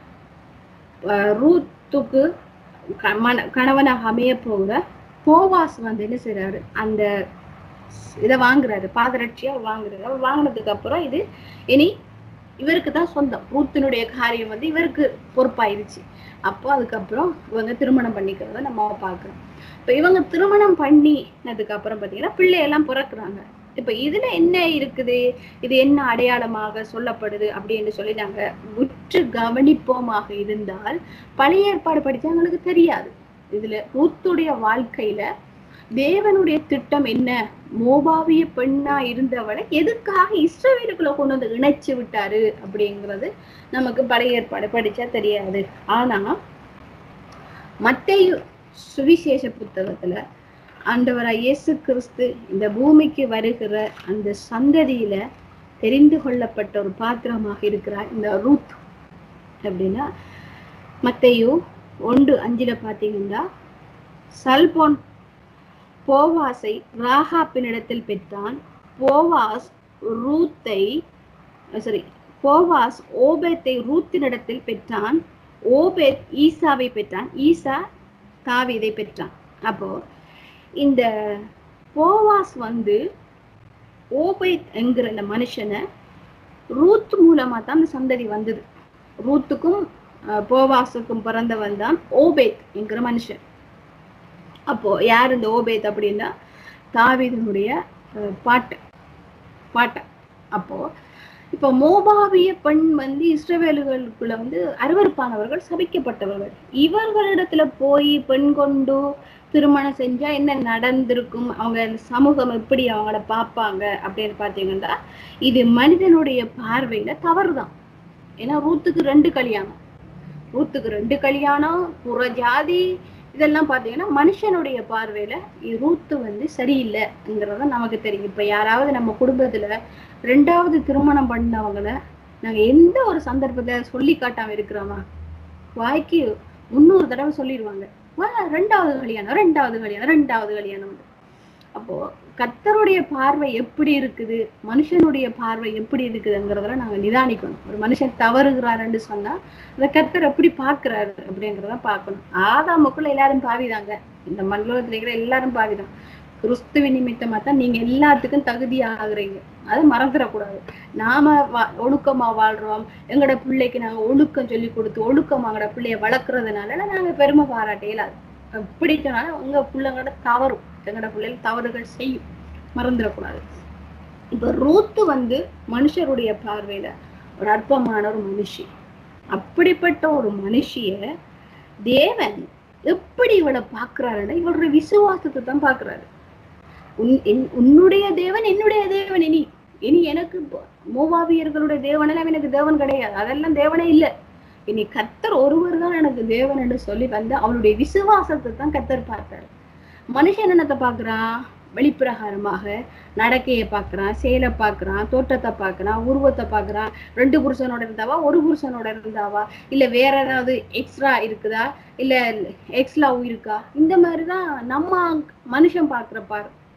அஹ் ரூத்துக்கு க- மன- கணவனாக அமைய போகிற போவாஸ் வந்து என்ன செய்றாரு அந்த இதை வாங்குறாரு பாதரட்சியா வாங்குறாரு அவர் வாங்கினதுக்கு அப்புறம் இது இனி இவருக்கு தான் சொந்தம் ரூத்தினுடைய காரியம் வந்து இவருக்கு பொறுப்பாயிருச்சு அப்போ அதுக்கப்புறம் இவங்க திருமணம் பண்ணிக்கிறத நம்ம பார்க்கிறோம் இப்ப இவங்க திருமணம் பண்ணினதுக்கு அப்புறம் பாத்தீங்கன்னா பிள்ளையெல்லாம் பிறக்குறாங்க இப்ப இதுல என்ன இருக்குது இது என்ன அடையாளமாக சொல்லப்படுது அப்படின்னு சொல்லி நாங்க உற்று கவனிப்போமாக இருந்தால் பழைய ஏற்பாடு படிச்சவங்களுக்கு தெரியாது இதுல ரூத்துடைய வாழ்க்கையில தேவனுடைய திட்டம் என்ன மோபாவிய பெண்ணா இருந்தவளை எதுக்காக இஸ்ரவேலுக்குள்ள கொண்டு வந்து இணைச்சு விட்டாரு அப்படிங்கிறது நமக்கு பழைய ஏற்பாடு படிச்சா தெரியாது ஆனா மத்தேயு சுவிசேஷ புத்தகத்துல ஆண்டவராய் இயேசு கிறிஸ்து இந்த பூமிக்கு வருகிற அந்த சந்ததியில தெரிந்து கொள்ளப்பட்ட ஒரு பாத்திரமாக இருக்கிறார் இந்த ரூத் அப்படின்னா மத்தேயு ஒன்று அஞ்சுல பாத்தீங்கன்னா சல்போன் போவாஸை ராகாப்பினிடத்தில் பெற்றான் போவாஸ் ரூத்தை சாரி போவாஸ் ஓபேத்தை ரூத்தினிடத்தில் பெற்றான் ஓபேத் ஈசாவை பெற்றான் ஈசா தாவீதை பெற்றான் அப்போ இந்த போவாஸ் வந்து ஓபேத் என்கிற இந்த மனுஷனை ரூத் மூலமா தான் அந்த சந்ததி வந்தது ரூத்துக்கும் அஹ், போவாஸுக்கும் பிறந்தவன் தான் ஓபேத் என்கிற மனுஷன் அப்போ யார் இந்த ஓபேத் அப்படின்னா தாவீதினுடைய அஹ், பாட்டு பாட்டன் அப்போ இப்போ மோபாவிய பெண் வந்து இஸ்ரவேலுகளுக்குள்ள வந்து அருவருப்பானவர்கள் சபிக்கப்பட்டவர்கள் இவர்களிடத்துல போய் பெண் கொண்டு திருமணம் செஞ்சா என்ன நடந்திருக்கும் அவங்க சமூகம் எப்படி அவங்கள பார்ப்பாங்க அப்படின்னு பார்த்தீங்கன்னா இது மனிதனுடைய பார்வையில தவறுதான் ஏன்னா ரூத்துக்கு ரெண்டு கல்யாணம் ரூத்துக்கு ரெண்டு கல்யாணம் புற ஜாதி இதெல்லாம் பார்த்தீங்கன்னா மனுஷனுடைய பார்வையில இ- ரூத்து வந்து சரியில்லைங்கிறத நமக்கு தெரியும் இப்ப யாராவது நம்ம குடும்பத்துல ரெண்டாவது திருமணம் பண்ணவங்கள நாங்க எந்த ஒரு சந்தர்ப்பத்துல சொல்லி காட்டாம இருக்கிறோமா வாய்க்கு முந்நூறு தடவை சொல்லிடுவாங்க "வா, ரெண்டாவது கல்யாணம் ரெண்டாவது கல்யாணம் ரெண்டாவது கல்யாணம் அப்போ கர்த்தருடைய பார்வை எப்படி இருக்குது மனுஷனுடைய பார்வை எப்படி இருக்குதுங்கிறதுல நாங்க நிதானிக்கணும் ஒரு மனுஷன் தவறுகிறாருன்னு சொன்னா அந்த கர்த்தர் எப்படி பார்க்கிறாரு அப்படிங்கிறத பார்க்கணும் ஆதாமுக்குள்ள எல்லாரும் பாவிதாங்க இந்த மண்டலத்துல இருக்கிற எல்லாரும் பாவிதான் கிறிஸ்துவ நிமித்தமா தான் நீங்க எல்லாத்துக்கும் தகுதி ஆகுறீங்க அதை மறந்துடக்கூடாது நாம வா- ஒழுக்கமா வாழ்றோம் எங்களோட பிள்ளைக்கு நாங்க ஒழுக்கம் சொல்லி கொடுத்து ஒழுக்கமா எங்களோட பிள்ளைய வளர்க்கறதுனால நாங்க பெருமை பாராட்டே இல்லாது எப்படி சொன்னாலும் உங்க பிள்ளைங்களோட தவறும் எங்களோட பிள்ளைகள் தவறுகள் செய்யும் மறந்துடக்கூடாது இப்ப ரூத்து வந்து மனுஷருடைய பார்வையில ஒரு அற்பமான ஒரு மனுஷி அப்படிப்பட்ட ஒரு மனுஷிய தேவன் எப்படி இவளை பாக்குறாருன்னா இவளுடைய விசுவாசத்தை தான் பாக்குறாரு உன் என்- உன்னுடைய தேவன் என்னுடைய தேவன் இனி இனி எனக்கு ப- மோவாபியர்களுடைய தேவன் எல்லாம் எனக்கு தேவன் கிடையாது அதெல்லாம் தேவனே இல்ல இனி கர்த்தர் ஒருவர் தான் எனக்கு தேவன் என்று சொல்லி வந்து அவளுடைய விசுவாசத்தை தான் கர்த்தர் பார்த்தாரு மனுஷன் என்னத்தை பார்க்கறான் வெளிப்பிரகாரமாக நடக்கையை பார்க்கறான் செயலை பார்க்கறான் தோற்றத்தை பார்க்கறான் உருவத்தை பார்க்கறான் ரெண்டு புருஷனோட இருந்தாவா ஒரு புருஷனோட இருந்தாவா இல்ல வேற ஏதாவது எக்ஸ்ட்ரா இருக்குதா இல்ல எக்ஸ்ட்ரா இருக்கா இந்த மாதிரிதான் நம்ம மனுஷன் பார்க்கிற பார்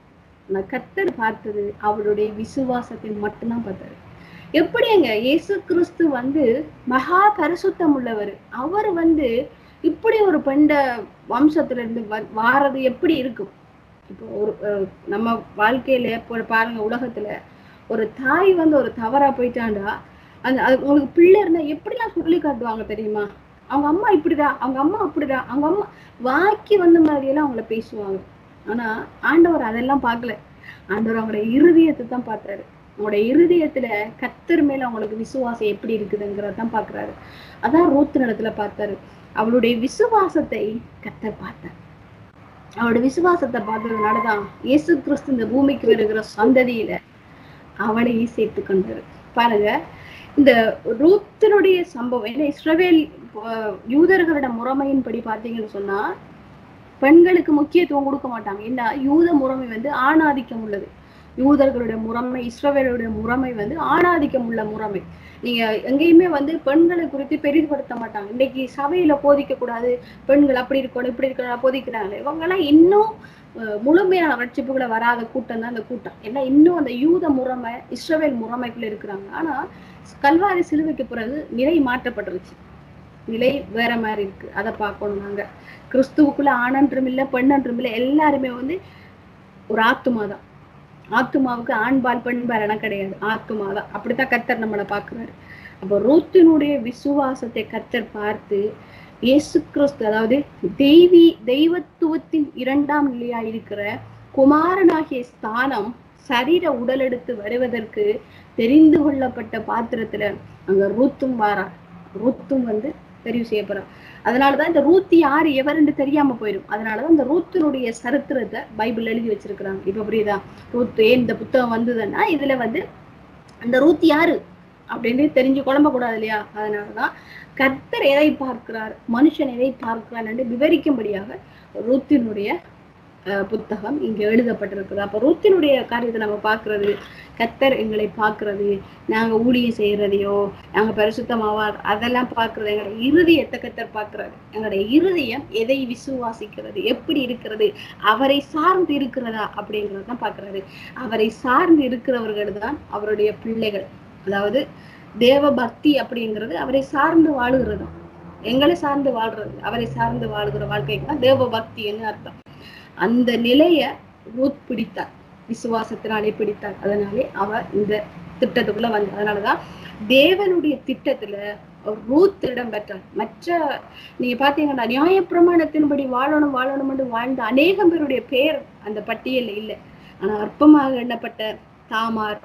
ஆனா கத்தர் பார்த்தது அவருடைய விசுவாசத்தை மட்டும்தான் பார்த்தாரு எப்படிங்க இயேசு கிறிஸ்து வந்து மகா பரிசுத்தம் உள்ளவர் அவர் வந்து இப்படி ஒரு பெண்ட வம்சத்துல இருந்து வ- வாரது எப்படி இருக்கும் இப்போ ஒரு அஹ், நம்ம வாழ்க்கையில இப்போ பாருங்க உலகத்துல ஒரு தாய் வந்து ஒரு தவறா போயிட்டாண்டா அந்த அது உங்களுக்கு பிள்ளை இருந்தா எப்படிலாம் சொல்லி காட்டுவாங்க தெரியுமா அவங்க அம்மா இப்படிடா அவங்க அம்மா அப்படிடா அவங்க அம்மா வாக்கி வந்த மாதிரி எல்லாம் அவங்கள பேசுவாங்க ஆனா ஆண்டவர் அதெல்லாம் பார்க்கல ஆண்டவர் அவங்களோட இருதயத்தை தான் பார்த்தாரு அவங்களோட இருதயத்துல கத்தர் மேல அவங்களுக்கு விசுவாசம் எப்படி இருக்குதுங்கிறத தான் பாக்குறாரு அதான் ரூத் இடத்துல பார்த்தாரு அவளுடைய விசுவாசத்தை கத்தர் பார்த்தார் அவளோட விசுவாசத்தை பார்த்ததுனாலதான் இயேசு கிறிஸ்து இந்த பூமிக்கு வருகிற சந்ததியில அவளையும் சேர்த்து கொண்டாரு பாருங்க இந்த ரூத்தினுடைய சம்பவம் ஏன்னா இஸ்ரவேல் அஹ், யூதர்களோட முறைமையின்படி பார்த்தீங்கன்னு சொன்னா பெண்களுக்கு முக்கியத்துவம் கொடுக்க மாட்டாங்க ஏன்னா யூத முறைமை வந்து ஆணாதிக்கம் உள்ளது யூதர்களுடைய முறைமை இஸ்ரவேலுடைய முறைமை வந்து ஆணாதிக்கம் உள்ள முறைமை நீங்க எங்கேயுமே வந்து பெண்களை குறித்து பெரிதுபடுத்த மாட்டாங்க இன்னைக்கு சபையில போதிக்க கூடாது பெண்கள் அப்படி இருக்கணும் இப்படி இருக்கணும் போதிக்கிறாங்க இவங்க எல்லாம் இன்னும் அஹ், முழுமையான ரட்சிப்புகளை வராத கூட்டம் தான் அந்த கூட்டம் ஏன்னா இன்னும் அந்த யூத முறைமை இஸ்ரவேல் முறைமைக்குள்ள இருக்கிறாங்க ஆனா கல்வாரி சிலுவைக்கு பிறகு நிலை மாற்றப்பட்டுருச்சு நிலை வேற மாதிரி இருக்கு அதை பார்க்கணும் நாங்க கிறிஸ்துவுக்குள்ள ஆணன்றும் இல்லை பெண்ணன்றும் இல்லை எல்லாருமே வந்து ஒரு ஆத்துமா தான் ஆத்துமாவுக்கு ஆண்பால் பெண்பால் என கிடையாது ஆத்துமா தான் அப்படித்தான் கத்தர் நம்மளை பார்க்கிறாரு அப்போ ரூத்தினுடைய விசுவாசத்தை கத்தர் பார்த்து இயேசு கிறிஸ்து அதாவது தெய்வீ தெய்வத்துவத்தின் இரண்டாம் நிலையா இருக்கிற குமாரனாகிய ஸ்தானம் சரீர உடல் எடுத்து வருவதற்கு தெரிந்து கொள்ளப்பட்ட பாத்திரத்துல அங்க ரூத்தும் வாரா ரூத்தும் வந்து தெரிவு செய்யப்படுறா அதனாலதான் இந்த ரூத் யாரு எவருன்னு தெரியாம போயிடும் அதனாலதான் இந்த ரூத்தினுடைய சரித்திரத்தை பைபிள் எழுதி வச்சிருக்கிறாங்க இப்ப புரியுதா ரூத் ஏன் இந்த புத்தகம் வந்ததுன்னா இதுல வந்து அந்த ரூத் யாரு அப்படின்னு தெரிஞ்சு குழம்ப கூடாது இல்லையா அதனாலதான் கர்த்தர் எதை பார்க்கிறார் மனுஷன் எதை பார்க்கிறார் என்று விவரிக்கும்படியாக ரூத்தினுடைய அஹ், புத்தகம் இங்க எழுதப்பட்டிருக்குது அப்ப ரூத்தினுடைய காரியத்தை நம்ம பார்க்கிறது கர்த்தர் எங்களை பார்க்கிறது நாங்க ஊழியம் செய்யறதையோ நாங்க பரிசுத்தமாவா அதெல்லாம் பார்க்கறது எங்களுடைய இருதயத்தை கத்தர் பார்க்கிறாரு எங்களுடைய இருதயம் எதை விசுவாசிக்கிறது எப்படி இருக்கிறது அவரை சார்ந்து இருக்கிறதா அப்படிங்கறத தான் பார்க்கிறாரு அவரை சார்ந்து இருக்கிறவர்கள் தான் அவருடைய பிள்ளைகள் அதாவது தேவ பக்தி அப்படிங்கிறது அவரை சார்ந்து வாழுகிறது எங்களை சார்ந்து வாழ்றது அவரை சார்ந்து வாழ்கிற வாழ்க்கைக்கு தான் தேவ பக்தின்னு அர்த்தம் அந்த நிலைய ரூத் பிடித்தார் விசுவாசத்தினாலே பிடித்தார் அதனாலே அவர் இந்த திட்டத்துக்குள்ள வந்தார் அதனாலதான் தேவனுடைய திட்டத்துல ரூத் இடம் பெற்றார் மற்ற நீங்க பாத்தீங்கன்னா நியாயப்பிரமாணத்தின்படி வாழணும் வாழணும்னு வாழ்ந்த அநேகம் பேருடைய பேர் அந்த பட்டியல்ல இல்லை ஆனா அற்பமாக எண்ணப்பட்ட தாமார்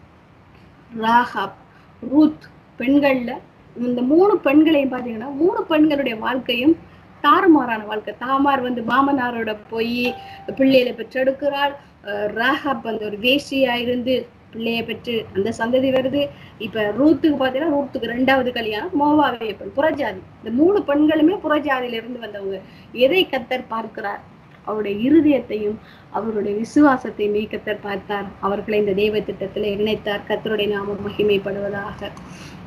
ராகாப் ரூத் பெண்கள்ல இந்த மூணு பெண்களையும் பாத்தீங்கன்னா மூணு பெண்களுடைய வாழ்க்கையும் தாறுமாறான வாழ்க்கை தாமார் வந்து மாமனாரோட போய் பிள்ளைகளை பெற்றெடுக்கிறாள் அஹ் ராகாப் வந்து ஒரு வேசியா இருந்து பிள்ளைய பெற்று அந்த சந்ததி வருது இப்ப ரூத்துக்கு பாத்தீங்கன்னா ரூத்துக்கு ரெண்டாவது கல்யாணம் மோவாவிய பெண் புறஜாதி இந்த மூணு பெண்களுமே புறஜாதியில இருந்து வந்தவங்க எதை கத்தர் பார்க்கிறார் அவருடைய இருதயத்தையும் அவருடைய விசுவாசத்தையும் கத்தர் பார்த்தார் அவர்களை இந்த தெய்வ திட்டத்துல இணைத்தார் கத்தருடைய நாமம் மகிமைப்படுவதாக